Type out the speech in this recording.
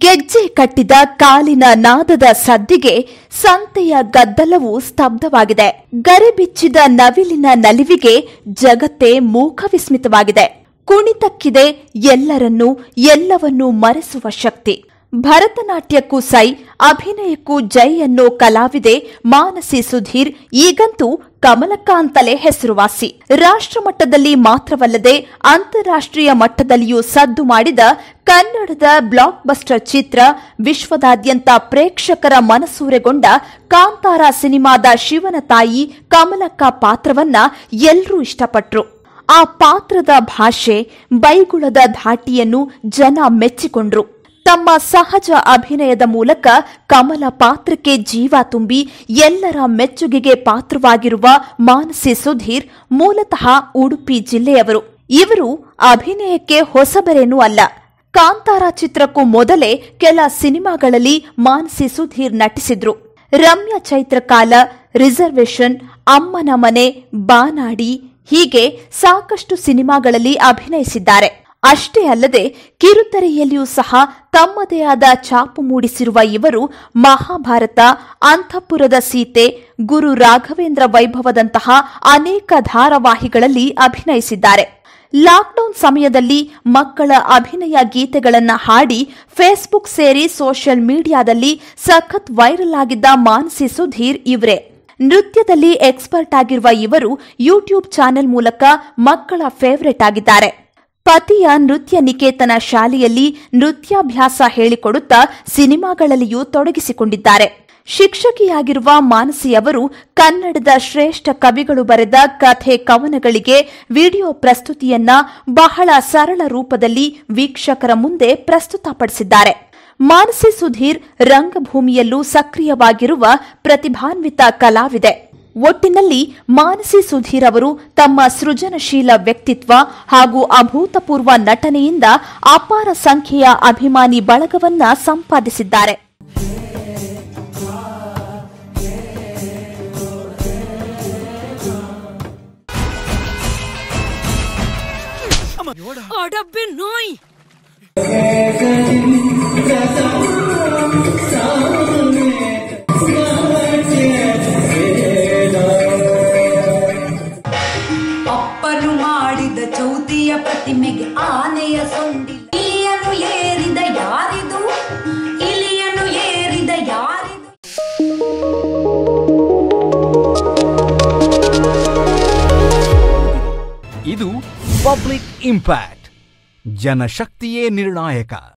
ಗೆಜ್ಜೆ ಕಟ್ಟಿದ ಕಾಲಿನ ನಾದದ ಸದ್ದಿಗೆ ಸಂತೆಯ ಗದ್ದಲವು ಸ್ತಬ್ಧವಾಗಿದೆ ಗರಿಬಿಚ್ಚಿದ ನವಿಲಿನ ನಲಿವಿಗೆ ಜಗತ್ತೇ ಮೂಕ ವಿಸ್ಮಿತವಾಗಿದೆ ಕುಣಿತಕ್ಕಿದೆ ಎಲ್ಲರನ್ನೂ ಎಲ್ಲವನ್ನೂ ಮರೆಸುವ ಶಕ್ತಿ ಭರತನಾಟ್ಯಕ್ಕೂ ಸೈ ಅಭಿನಯಕ್ಕೂ ಜೈ ಅನ್ನೋ ಕಲಾವಿದೆ ಮಾನಸಿ ಸುಧೀರ್ ಈಗಂತೂ ಕಮಲಕ್ಕ ಅಂತಲೇ ಹೆಸರುವಾಸಿ ರಾಷ್ಟ್ರಮಟ್ಟದಲ್ಲಿ ಮಾತ್ರವಲ್ಲದೆ ಅಂತಾರಾಷ್ಟ್ರೀಯ ಮಟ್ಟದಲ್ಲಿಯೂ ಸದ್ದು ಮಾಡಿದ ಕನ್ನಡದ ಬ್ಲಾಕ್ ಬಸ್ಟರ್ ಚಿತ್ರ ವಿಶ್ವದಾದ್ಯಂತ ಪ್ರೇಕ್ಷಕರ ಮನಸೂರೆಗೊಂಡ ಕಾಂತಾರ ಸಿನಿಮಾದ ಶಿವನ ತಾಯಿ ಕಮಲಕ್ಕ ಪಾತ್ರವನ್ನ ಎಲ್ಲರೂ ಇಷ್ಟಪಟ್ರು ಆ ಪಾತ್ರದ ಭಾಷೆ ಬೈಗುಳದ ಧಾಟಿಯನ್ನು ಜನ ಮೆಚ್ಚಿಕೊಂಡ್ರು ತಮ್ಮ ಸಹಜ ಅಭಿನಯದ ಮೂಲಕ ಕಮಲ ಪಾತ್ರಕ್ಕೆ ಜೀವ ತುಂಬಿ ಎಲ್ಲರ ಮೆಚ್ಚುಗೆಗೆ ಪಾತ್ರವಾಗಿರುವ ಮಾನಸಿ ಸುಧೀರ್ ಮೂಲತಃ ಉಡುಪಿ ಜಿಲ್ಲೆಯವರು ಇವರು ಅಭಿನಯಕ್ಕೆ ಹೊಸಬರೇನೂ ಅಲ್ಲ ಕಾಂತಾರ ಚಿತ್ರಕ್ಕೂ ಮೊದಲೇ ಕೆಲ ಸಿನಿಮಾಗಳಲ್ಲಿ ಮಾನಸಿ ಸುಧೀರ್ ನಟಿಸಿದ್ರು ರಮ್ಯ ಚೈತ್ರಕಾಲ ರಿಸರ್ವೇಶನ್ ಅಮ್ಮನ ಮನೆ ಬಾನಾಡಿ ಹೀಗೆ ಸಾಕಷ್ಟು ಸಿನಿಮಾಗಳಲ್ಲಿ ಅಭಿನಯಿಸಿದ್ದಾರೆ ಅಷ್ಟೇ ಅಲ್ಲದೆ ಕಿರುತೆರೆಯಲ್ಲಿಯೂ ಸಹ ತಮ್ಮದೇ ಆದ ಛಾಪು ಮೂಡಿಸಿರುವ ಇವರು ಮಹಾಭಾರತ ಅಂತಃಪುರದ ಸೀತೆ ಗುರು ರಾಘವೇಂದ್ರ ವೈಭವದಂತಹ ಅನೇಕ ಧಾರಾವಾಹಿಗಳಲ್ಲಿ ಅಭಿನಯಿಸಿದ್ದಾರೆ ಲಾಕ್ಡೌನ್ ಸಮಯದಲ್ಲಿ ಮಕ್ಕಳ ಅಭಿನಯ ಗೀತೆಗಳನ್ನ ಹಾಡಿ ಫೇಸ್ಬುಕ್ ಸೇರಿ ಸೋಷಿಯಲ್ ಮೀಡಿಯಾದಲ್ಲಿ ಸಖತ್ ವೈರಲ್ ಆಗಿದ್ದ ಮಾನಸಿ ಸುಧೀರ್ ಇವರೇ ನೃತ್ಯದಲ್ಲಿ ಎಕ್ಸ್ಪರ್ಟ್ ಆಗಿರುವ ಇವರು ಯೂಟ್ಯೂಬ್ ಚಾನೆಲ್ ಮೂಲಕ ಮಕ್ಕಳ ಫೇವರೆಟ್ ಆಗಿದ್ದಾರೆ ಪತಿಯ ನೃತ್ಯ ನಿಕೇತನ ಶಾಲೆಯಲ್ಲಿ ನೃತ್ಯಾಭ್ಯಾಸ ಹೇಳಿಕೊಡುತ್ತಾ ಸಿನಿಮಾಗಳಲ್ಲಿಯೂ ತೊಡಗಿಸಿಕೊಂಡಿದ್ದಾರೆ ಶಿಕ್ಷಕಿಯಾಗಿರುವ ಮಾನಸಿಯವರು ಕನ್ನಡದ ಶ್ರೇಷ್ಠ ಕವಿಗಳು ಬರೆದ ಕಥೆ ಕವನಗಳಿಗೆ ವಿಡಿಯೋ ಪ್ರಸ್ತುತಿಯನ್ನ ಬಹಳ ಸರಳ ರೂಪದಲ್ಲಿ ವೀಕ್ಷಕರ ಮುಂದೆ ಪ್ರಸ್ತುತಪಡಿಸಿದ್ದಾರೆ ಮಾನಸಿ ಸುಧೀರ್ ರಂಗಭೂಮಿಯಲ್ಲೂ ಸಕ್ರಿಯವಾಗಿರುವ ಪ್ರತಿಭಾನ್ವಿತ ಕಲಾವಿದೆ ಒಟ್ಟಿನಲ್ಲಿ ಮಾನಸಿ ಸುಧೀರ್ ಅವರು ತಮ್ಮ ಸೃಜನಶೀಲ ವ್ಯಕ್ತಿತ್ವ ಹಾಗೂ ಅಭೂತಪೂರ್ವ ನಟನೆಯಿಂದ ಅಪಾರ ಸಂಖ್ಯೆಯ ಅಭಿಮಾನಿ ಬಳಗವನ್ನ ಸಂಪಾದಿಸಿದ್ದಾರೆ ಅಡಬ್ಬೆ ನಾಯಿ ಅಪ್ಪನು ಮಾಡಿದ ಚೌತಿಯ ಪ್ರತಿಮೆಗೆ ಆನೆಯ ಸೊಂಡಿ ಇಲಿಯನು ಏರಿದ ಯಾರಿದು ಇಲಿಯನು ಏರಿದ ಯಾರಿದು ಇದು ಪಬ್ಲಿಕ್ ಇಂಪ್ಯಾಕ್ಟ್ ಜನಶಕ್ತಿಯೇ ನಿರ್ಣಾಯಕ